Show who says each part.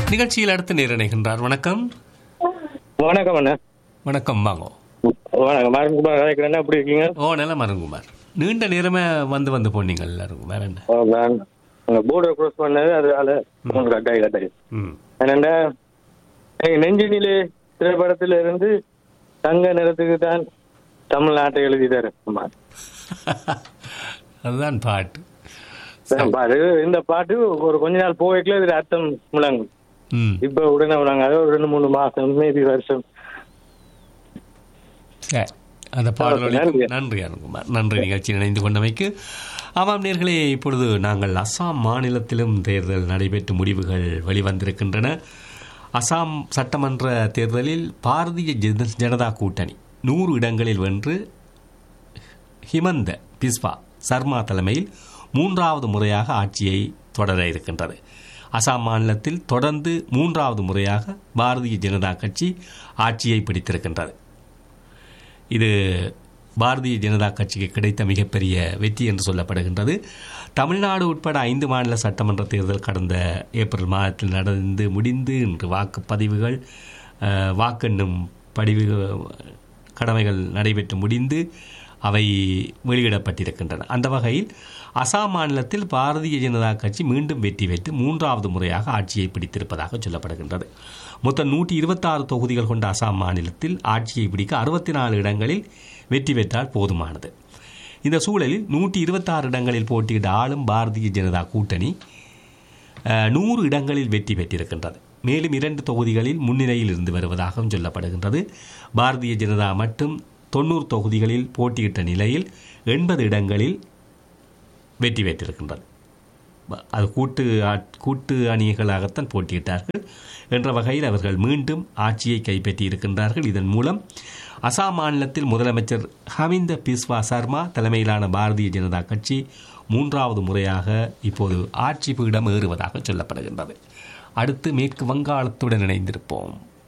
Speaker 1: நிகழ்ச்சியில் அடுத்து நேரணைகின்றார் வணக்கம்
Speaker 2: வணக்கம் அண்ணா
Speaker 1: வணக்கம் வாங்கோ
Speaker 2: வணக்கம் மருங்குமார் கலைக்கிறேன் எப்படி இருக்கீங்க
Speaker 1: ஓ நல்ல மருங்குமார் நீண்ட நேரமே வந்து வந்து போனீங்க எல்லாரும் வேற என்ன
Speaker 2: ஓ, நான் போர்டை க்ரோஸ் பண்ணது அதனால உங்களுக்கு கட்டாய் கட்டாய்
Speaker 1: ம்
Speaker 2: என்னண்டா எங்க நெஞ்சினிலே திரைப்படத்துல இருந்து தங்க நிறத்துக்கு தான் தமிழ்நாட்டை எழுதிட்டாரு ஆமா
Speaker 1: அதுதான் பாட்டு
Speaker 2: பாரு இந்த பாட்டு ஒரு கொஞ்ச நாள் போய்க்கல இதுல அர்த்தம் முழங்கும்
Speaker 1: ம்
Speaker 2: இப்ப உடனே விடாங்க அது ஒரு ரெண்டு மூணு மாசம் மேபி வருஷம்
Speaker 1: சரி அந்த பாடலோடு
Speaker 2: நன்றி.
Speaker 1: நன்றி அருண்குமார் நன்றி நிகழ்ச்சியில் இணைந்து கொண்டமைக்கு ஆமாம் நேர்களே இப்பொழுது நாங்கள் அசாம் மாநிலத்திலும் தேர்தல் நடைபெற்று முடிவுகள் வெளிவந்திருக்கின்றன அசாம் சட்டமன்ற தேர்தலில் பாரதிய ஜன- ஜனதா கூட்டணி நூறு இடங்களில் வென்று ஹிமந்த பிஸ்வா சர்மா தலைமையில் மூன்றாவது முறையாக ஆட்சியை தொடர இருக்கின்றது அசாம் மாநிலத்தில் தொடர்ந்து மூன்றாவது முறையாக பாரதிய ஜனதா கட்சி ஆட்சியை பிடித்திருக்கின்றது இது பாரதிய ஜனதா கட்சிக்கு கிடைத்த மிகப்பெரிய வெற்றி என்று சொல்லப்படுகின்றது தமிழ்நாடு உட்பட ஐந்து மாநில சட்டமன்ற தேர்தல் கடந்த ஏப்ரல் மாதத்தில் நடந்து முடிந்து இன்று வாக்குப்பதிவுகள் அஹ், வாக்கெண்ணும் பதிவு கடமைகள் நடைபெற்று முடிந்து அவை வெளியிடப்பட்டிருக்கின்றன அந்த வகையில் அசாம் மாநிலத்தில் பாரதிய ஜனதா கட்சி மீண்டும் வெற்றி பெற்று மூன்றாவது முறையாக ஆட்சியை பிடித்திருப்பதாக சொல்லப்படுகின்றது மொத்தம் நூற்றி இருபத்தாறு தொகுதிகள் கொண்ட அசாம் மாநிலத்தில் ஆட்சியை பிடிக்க அறுபத்தி நாலு இடங்களில் வெற்றி பெற்றால் போதுமானது இந்த சூழலில் நூற்றி இருபத்தாறு இடங்களில் போட்டியிட்ட ஆளும் பாரதிய ஜனதா கூட்டணி அஹ், நூறு இடங்களில் வெற்றி பெற்றிருக்கின்றது மேலும் இரண்டு தொகுதிகளில் முன்னிலையில் இருந்து வருவதாகவும் சொல்லப்படுகின்றது பாரதிய ஜனதா மட்டும் தொண்ணூறு தொகுதிகளில் போட்டியிட்ட நிலையில் எண்பது இடங்களில் வெற்றி பெற்றிருக்கின்றது ப- அது கூட்டு ஆட்- கூட்டு அணிகளாகத்தான் போட்டியிட்டார்கள் என்ற வகையில் அவர்கள் மீண்டும் ஆட்சியை கைப்பற்றி இருக்கின்றார்கள் இதன் மூலம் அசாம் மாநிலத்தில் முதலமைச்சர் ஹமிந்த பிஸ்வா சர்மா தலைமையிலான பாரதிய ஜனதா கட்சி மூன்றாவது முறையாக இப்போது ஆட்சி பீடம் ஏறுவதாக சொல்லப்படுகின்றது அடுத்து மேற்கு வங்காளத்துடன் இணைந்திருப்போம்